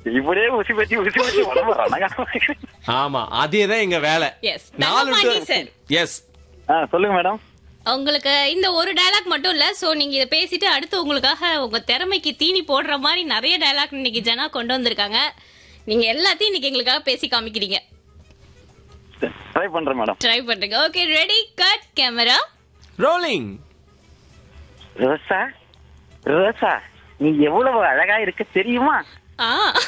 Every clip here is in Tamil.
இப்படியே உசி பத்தி உசி பத்தி உடம்பு ரணகலமா இருக்கு. ஆமா அதேதான் எங்க வேலை Yes. நாலு தங்கபாண்டி sir. எஸ் ஆ சொல்லுங்க மேடம் உங்களுக்கு இந்த ஒரு டயலாக் மட்டும் இல்ல சோ நீங்க இதை பேசிட்டு அடுத்து உங்களுக்காக உங்க திறமைக்கு தீனி போடுற மாதிரி நிறைய டயலாக் இன்னைக்கு ஜனா கொண்டு வந்திருக்காங்க நீங்க எல்லாத்தையும் இன்னைக்கு எங்களுக்காக பேசி காமிக்கிறீங்க ட்ரை பண்றேன் மேடம் ட்ரை பண்றீங்க okay ready cut camera rolling Rosa Rosa நீ எவ்வளவு அழகா இருக்க தெரியுமா ஆ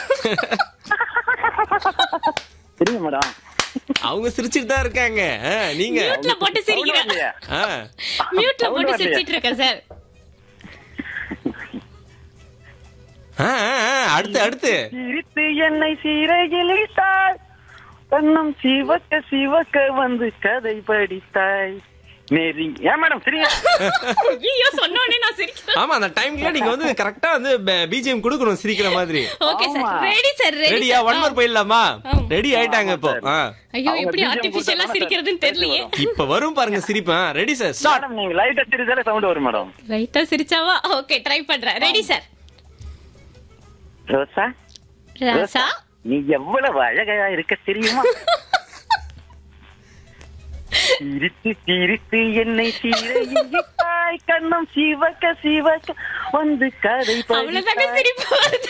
தெரியும் மேடம் அவங்க சிரிச்சிட்டு தான் இருக்காங்க ஆ, நீங்க மியூட்ல போட்டு சிரிக்கிறேன் இல்லையா? ஆ, மியூட்ல போட்டு வரலையா? சிரிச்சிட்டு இருக்கேன் சார் ஆ, ஆ, ஆ, அடுத்து அடுத்து சிரித்து என்னை சீரகிழித்தாய் கண்ணம் சிவக்க சிவக்க வந்து கதை படித்தாய் நெறி ஏன் மேடம் சரியா ஐயோ சொன்னோடனே நான் சிரிக்கிறேன் ஆமா அந்த டைம்ல நீங்க வந்து கரெக்டா வந்து பிஜிஎம் கொடுக்கணும் சிரிக்கிற மாதிரி ஓகே சார் ஆமா. ரெடி சார் ரெடி ரெடியா ஒன் மோர் போயிடலாமா ஆமா. ரெடி ஆயிட்டாங்க இப்போ ஆ. ஐயோ அவங்க எப்படி BGM ஆர்டிபிஷியலா கொடுத்தாங்கன்னா சிரிக்கிறதுன்னு சரி, தெரியலையே இப்ப வரும் பாருங்க சிரிப்பேன் ரெடி சார் ஸ்டார்ட் மேடம் நீங்க லைட்டா சிரிச்சாலே சவுண்ட் வரும் மேடம் ரைட்டா சிரிச்சாவா ஓகே ட்ரை பண்றேன் ரெடி சார் ரோசா ராசா நீ எவ்வளவு அழகா இருக்க தெரியுமா சிரித்து சிரித்து என்னை சீரகிழித்தாய் கண்ணம் சிவக்க சிவக்க வந்து கதை அவ்வளவுதானே படித்தாய் சிரிப்பு வருது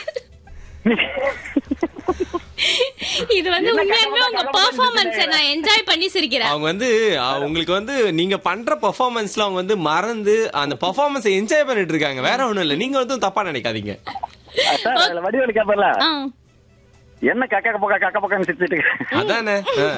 இது வந்து என்ன உண்மையாலுமே கதை உங்க கதை பெர்ஃபார்மன்ஸ கதை நான் என்ஜாய் பண்ணி சிரிக்கிறேன் அவங்க வந்து அஹ், உங்களுக்கு வந்து நீங்க பண்ற பெர்ஃபார்மன்ஸ்ல அவங்க வந்து மறந்து அந்த பெர்ஃபார்மன்ஸை என்ஜாய் பண்ணிட்டு இருக்காங்க வேற ஒண்ணும் இல்ல நீங்க வந்து தப்பா நினைக்காதீங்க சார் அதுல வடிவேலு கேப்பல ஆ. என்ன கக்க பக்கா கக்க பக்கம் சிரிச்சிட்டு இருக்க? அதானே ஆ.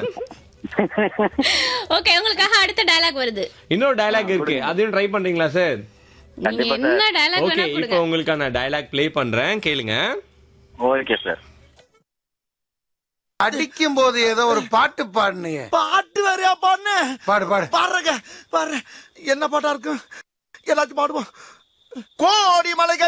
ஓகே உங்களுக்காக அடுத்த டயலாக் வருது இன்னொரு டயலாக் இருக்கு அதையும் ட்ரை பண்றீங்களா சார் நீங்க கண்டிப்பா என்ன டயலாக் ஓகே வேணா இப்போ கொடுங்க உங்களுக்கான டயலாக் ப்ளே பண்றேன் கேளுங்க ஓகே சார் அடிக்கும் போது ஏதோ ஒரு பாட்டு பாடுனீங்க பாட்டு வேறையா பாடுன பாடு பாடு பாடுறங்க பாடுற என்ன பாட்டா இருக்கும் எல்லாத்தையும் பாடுவோம் கோடி மலைகள்